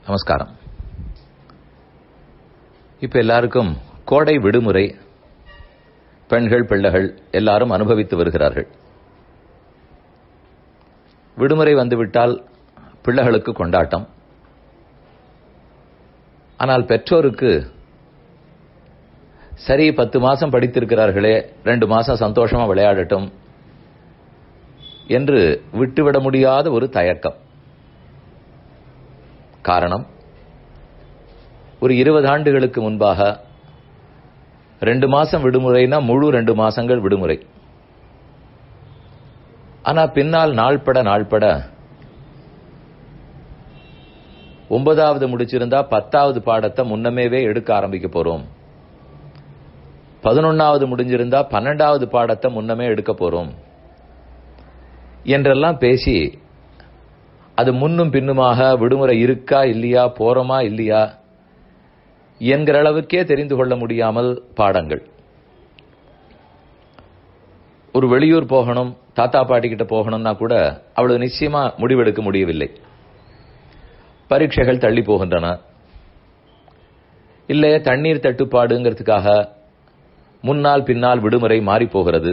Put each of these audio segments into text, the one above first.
நமஸ்காரம் இப்ப எல்லாருக்கும் கோடை விடுமுறை பெண்கள் பிள்ளைகள் எல்லாரும் அனுபவித்து வருகிறார்கள் விடுமுறை வந்துவிட்டால் பிள்ளைகளுக்கு கொண்டாட்டம் ஆனால் பெற்றோருக்கு சரி பத்து மாசம் படித்திருக்கிறார்களே ரெண்டு மாசம் சந்தோஷமா விளையாடட்டும் என்று விட்டுவிட முடியாத ஒரு தயக்கம் காரணம் ஒரு இருபது ஆண்டுகளுக்கு முன்பாக ரெண்டு மாசம் விடுமுறைனா முழு ரெண்டு மாசங்கள் விடுமுறை ஆனா பின்னால் நாள்பட நாள்பட ஒன்பதாவது முடிச்சிருந்தா பத்தாவது பாடத்தை முன்னமேவே எடுக்க ஆரம்பிக்க போறோம் பதினொன்னாவது முடிஞ்சிருந்தா பன்னெண்டாவது பாடத்தை முன்னமே எடுக்க போறோம் என்றெல்லாம் பேசி அது முன்னும் பின்னுமாக விடுமுறை இருக்கா இல்லையா போறோமா இல்லையா என்கிற அளவுக்கே தெரிந்து கொள்ள முடியாமல் பாடங்கள் ஒரு வெளியூர் போகணும் தாத்தா பாட்டி கிட்ட போகணும்னா கூட அவ்வளவு நிச்சயமா முடிவெடுக்க முடியவில்லை பரீட்சைகள் தள்ளி போகின்றன இல்ல தண்ணீர் தட்டுப்பாடுங்கிறதுக்காக முன்னால் பின்னால் விடுமுறை மாறி போகிறது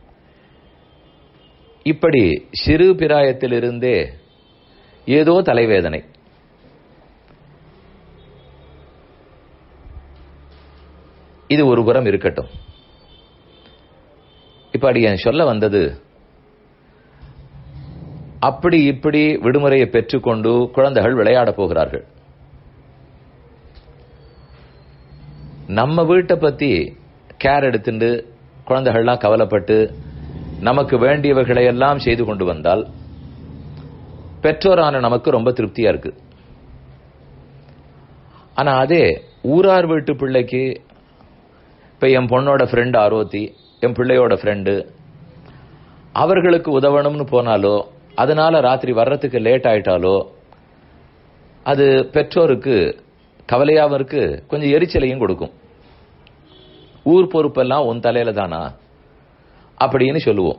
இப்படி சிறு பிராயத்திலிருந்தே ஏதோ தலைவேதனை இது ஒரு புறம் இருக்கட்டும் இப்ப அடி என் சொல்ல வந்தது அப்படி இப்படி விடுமுறையை பெற்றுக்கொண்டு குழந்தைகள் விளையாட போகிறார்கள் நம்ம வீட்டை பத்தி கேர் எடுத்துட்டு குழந்தைகள்லாம் கவலைப்பட்டு நமக்கு வேண்டியவர்களை எல்லாம் செய்து கொண்டு வந்தால் பெற்றோரான நமக்கு ரொம்ப திருப்தியா இருக்கு ஆனா அதே ஊரார் வீட்டு பிள்ளைக்கு இப்ப என் பொண்ணோட ஃப்ரெண்டு ஆரோத்தி என் பிள்ளையோட ஃப்ரெண்டு அவர்களுக்கு உதவணும்னு போனாலோ அதனால ராத்திரி வர்றதுக்கு லேட் ஆயிட்டாலோ அது பெற்றோருக்கு கவலையாவும் இருக்கு கொஞ்சம் எரிச்சலையும் கொடுக்கும் ஊர் பொறுப்பெல்லாம் உன் தலையில தானா அப்படின்னு சொல்லுவோம்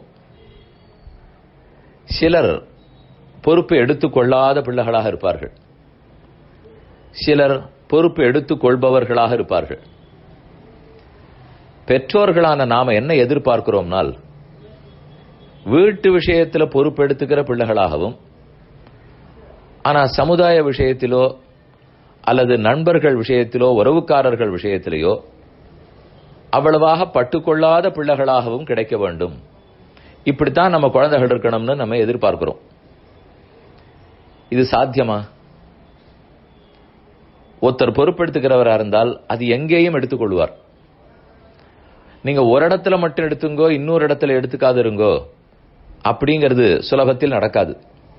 சிலர் பொறுப்பு எடுத்துக்கொள்ளாத பிள்ளைகளாக இருப்பார்கள் சிலர் பொறுப்பு எடுத்துக் கொள்பவர்களாக இருப்பார்கள் பெற்றோர்களான நாம என்ன எதிர்பார்க்கிறோம்னால் வீட்டு விஷயத்துல பொறுப்பெடுத்துக்கிற பிள்ளைகளாகவும் ஆனா சமுதாய விஷயத்திலோ அல்லது நண்பர்கள் விஷயத்திலோ உறவுக்காரர்கள் விஷயத்திலேயோ அவ்வளவாக பட்டுக்கொள்ளாத பிள்ளைகளாகவும் கிடைக்க வேண்டும் இப்படித்தான் நம்ம குழந்தைகள் இருக்கணும்னு நம்ம எதிர்பார்க்கிறோம் இது சாத்தியமா ஒருத்தர் பொறுப்பெடுத்துக்கிறவரா இருந்தால் அது எங்கேயும் எடுத்துக்கொள்வார் நீங்க ஒரு இடத்துல மட்டும் எடுத்துங்கோ இன்னொரு இடத்துல எடுத்துக்காது இருங்கோ அப்படிங்கிறது சுலபத்தில் நடக்காது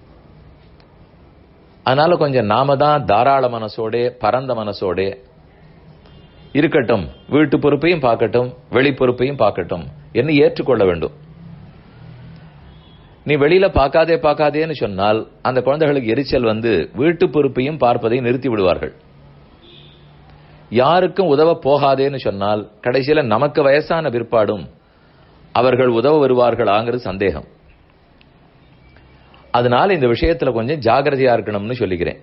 அதனால கொஞ்சம் நாம தான் தாராள மனசோட பரந்த மனசோட இருக்கட்டும் வீட்டு பொறுப்பையும் பார்க்கட்டும் வெளி பொறுப்பையும் பார்க்கட்டும் என்று ஏற்றுக்கொள்ள வேண்டும் நீ வெளியில பார்க்காதே பார்க்காதேன்னு சொன்னால் அந்த குழந்தைகளுக்கு எரிச்சல் வந்து வீட்டு பொறுப்பையும் பார்ப்பதை நிறுத்தி விடுவார்கள் யாருக்கும் உதவ போகாதேன்னு சொன்னால் கடைசியில நமக்கு வயசான பிற்பாடும் அவர்கள் உதவ வருவார்களாங்கிறது சந்தேகம் அதனால இந்த விஷயத்துல கொஞ்சம் ஜாகிரதையா இருக்கணும்னு சொல்லிக்கிறேன்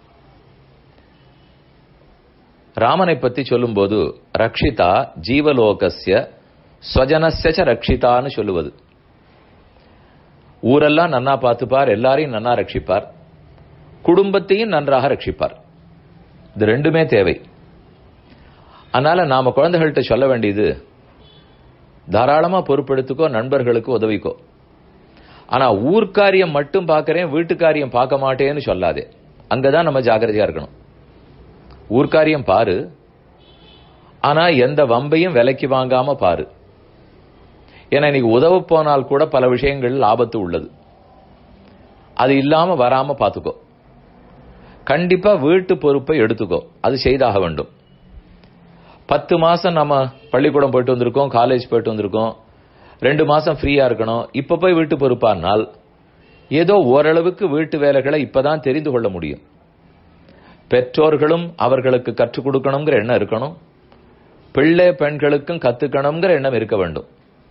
ராமனை பத்தி சொல்லும்போது ரக்ஷிதா ஜீவலோகசிய ஸ்வஜனச ரக்ஷிதான்னு சொல்லுவது ஊரெல்லாம் நன்னா பார்த்துப்பார் எல்லாரையும் நன்னா ரட்சிப்பார் குடும்பத்தையும் நன்றாக ரட்சிப்பார் இது ரெண்டுமே தேவை அதனால நாம குழந்தைகள்கிட்ட சொல்ல வேண்டியது தாராளமா பொறுப்பெடுத்துக்கோ நண்பர்களுக்கு உதவிக்கோ ஆனா ஊர்க்காரியம் மட்டும் பார்க்கறேன் வீட்டுக்காரியம் பார்க்க மாட்டேன்னு சொல்லாதே அங்கதான் நம்ம ஜாகிரதையா இருக்கணும் ஊர்க்காரியம் பாரு ஆனா எந்த வம்பையும் விலைக்கு வாங்காம பாரு ஏன்னா இன்னைக்கு உதவ போனால் கூட பல விஷயங்கள் ஆபத்து உள்ளது அது இல்லாம வராம பாத்துக்கோ கண்டிப்பா வீட்டு பொறுப்பை எடுத்துக்கோ அது செய்தாக வேண்டும் பத்து மாசம் நம்ம பள்ளிக்கூடம் போயிட்டு வந்திருக்கோம் காலேஜ் போயிட்டு வந்திருக்கோம் ரெண்டு மாசம் ஃப்ரீயா இருக்கணும் இப்ப போய் வீட்டு பொறுப்பானால் ஏதோ ஓரளவுக்கு வீட்டு வேலைகளை இப்பதான் தெரிந்து கொள்ள முடியும் பெற்றோர்களும் அவர்களுக்கு கற்றுக் கொடுக்கணுங்கிற எண்ணம் இருக்கணும் பிள்ளை பெண்களுக்கும் கத்துக்கணுங்கிற எண்ணம் இருக்க வேண்டும்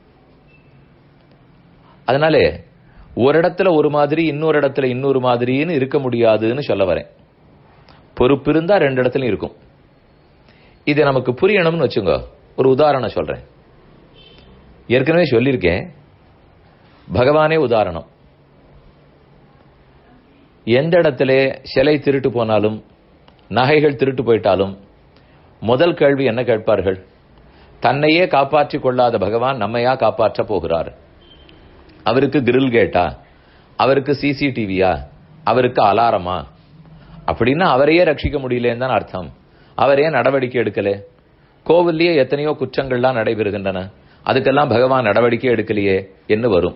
அதனாலே ஒரு இடத்துல ஒரு மாதிரி இன்னொரு இடத்துல இன்னொரு மாதிரின்னு இருக்க முடியாதுன்னு சொல்ல வரேன் பொறுப்பு இருந்தா ரெண்டு இடத்துலயும் இருக்கும் இது நமக்கு புரியணும்னு வச்சுங்க ஒரு உதாரணம் சொல்றேன் ஏற்கனவே சொல்லியிருக்கேன் பகவானே உதாரணம் எந்த இடத்துல சிலை திருட்டு போனாலும் நகைகள் திருட்டு போயிட்டாலும் முதல் கேள்வி என்ன கேட்பார்கள் தன்னையே காப்பாற்றிக் கொள்ளாத பகவான் நம்மையா காப்பாற்ற போகிறார் அவருக்கு கிரில் கேட்டா அவருக்கு சிசிடிவியா அவருக்கு அலாரமா அப்படின்னா அவரையே ரட்சிக்க முடியலன்னு தான் அர்த்தம் அவரே நடவடிக்கை எடுக்கல கோவில்லயே எத்தனையோ குற்றங்கள்லாம் நடைபெறுகின்றன அதுக்கெல்லாம் பகவான் நடவடிக்கை எடுக்கலையே என்று வரும்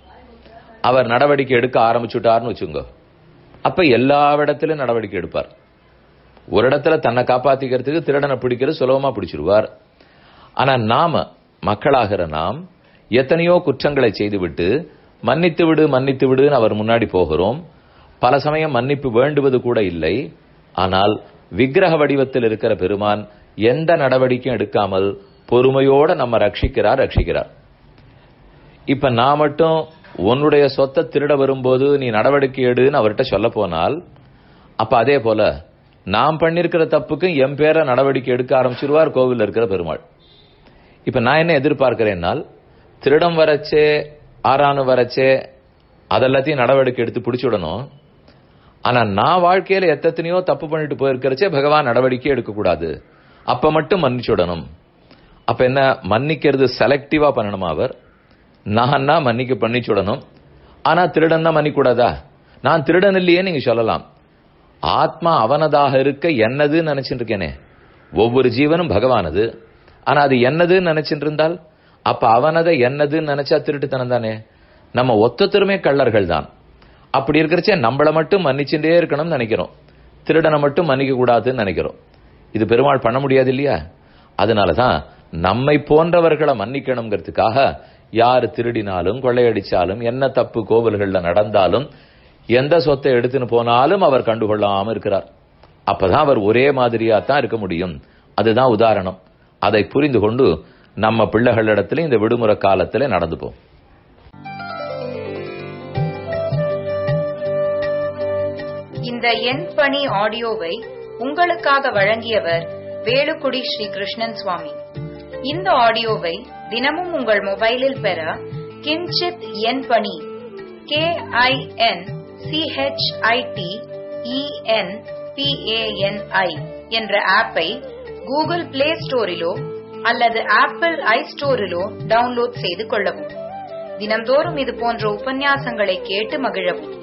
அவர் நடவடிக்கை எடுக்க ஆரம்பிச்சுட்டார்னு வச்சுங்க அப்ப எல்லா இடத்திலும் நடவடிக்கை எடுப்பார் ஒரு இடத்துல தன்னை காப்பாத்திக்கிறதுக்கு திருடனை பிடிக்கிறது சுலபமா பிடிச்சிருவார் ஆனா நாம மக்களாகிற நாம் எத்தனையோ குற்றங்களை செய்துவிட்டு மன்னித்து விடு மன்னித்து விடுன்னு அவர் முன்னாடி போகிறோம் பல சமயம் மன்னிப்பு வேண்டுவது கூட இல்லை ஆனால் விக்கிரக வடிவத்தில் இருக்கிற பெருமான் எந்த நடவடிக்கையும் எடுக்காமல் பொறுமையோட நம்ம ரட்சிக்கிறார் ரட்சிக்கிறார் இப்ப நான் மட்டும் உன்னுடைய சொத்தை திருட வரும்போது நீ நடவடிக்கை எடுன்னு அவர்கிட்ட சொல்ல போனால் அப்ப அதே போல நாம் பண்ணிருக்கிற தப்புக்கு என் பேரை நடவடிக்கை எடுக்க ஆரம்பிச்சிருவார் கோவில் இருக்கிற பெருமாள் இப்ப நான் என்ன எதிர்பார்க்கிறேன்னால் திருடம் வரச்சே ஆறானு வரச்சே அதெல்லாத்தையும் நடவடிக்கை எடுத்து பிடிச்சுடணும் ஆனா நான் வாழ்க்கையில எத்தனையோ தப்பு பண்ணிட்டு போயிருக்கிறச்சே பகவான் நடவடிக்கை எடுக்கக்கூடாது அப்ப மட்டும் மன்னிச்சுடணும் அப்ப என்ன மன்னிக்கிறது செலக்டிவா பண்ணணுமா அவர் நான் மன்னிக்க பண்ணிச்சுடணும் ஆனா திருடன் தான் மன்னிக்கூடாதா நான் திருடன் இல்லையே நீங்க சொல்லலாம் ஆத்மா அவனதாக இருக்க என்னதுன்னு நினைச்சிட்டு இருக்கேனே ஒவ்வொரு ஜீவனும் பகவானது ஆனா அது என்னதுன்னு நினைச்சிட்டு இருந்தால் அப்ப அவனதை என்னதுன்னு நினைச்சா திருட்டுத்தனம் தானே நம்ம ஒத்தத்தருமே கள்ளர்கள் தான் அப்படி இருக்கிறச்சே நம்மள மட்டும் மன்னிச்சுட்டே இருக்கணும்னு நினைக்கிறோம் திருடனை மட்டும் மன்னிக்க கூடாதுன்னு நினைக்கிறோம் இது பெருமாள் பண்ண முடியாது இல்லையா அதனாலதான் நம்மை போன்றவர்களை மன்னிக்கணுங்கிறதுக்காக யார் திருடினாலும் கொள்ளையடிச்சாலும் என்ன தப்பு கோவில்கள்ல நடந்தாலும் எந்த சொத்தை எடுத்துன்னு போனாலும் அவர் கண்டுகொள்ளாம இருக்கிறார் அப்பதான் அவர் ஒரே மாதிரியா தான் இருக்க முடியும் அதுதான் உதாரணம் அதை புரிந்து கொண்டு நம்ம பிள்ளைகளிடத்துல இந்த விடுமுறை காலத்துல நடந்துப்போம் இந்த எண் பணி ஆடியோவை உங்களுக்காக வழங்கியவர் வேலுக்குடி ஸ்ரீ கிருஷ்ணன் சுவாமி இந்த ஆடியோவை தினமும் உங்கள் மொபைலில் பெற கிஞ்சித் எண் பணி கே ஐ என் சிஹெச்ஐடி இஎன் பிஏஎன்ஐ என்ற ஆப்பை கூகுள் பிளே ஸ்டோரிலோ அல்லது ஆப்பிள் ஐ ஸ்டோரிலோ டவுன்லோட் செய்து கொள்ளவும் தினம்தோறும் இது போன்ற உபன்யாசங்களை கேட்டு மகிழவும்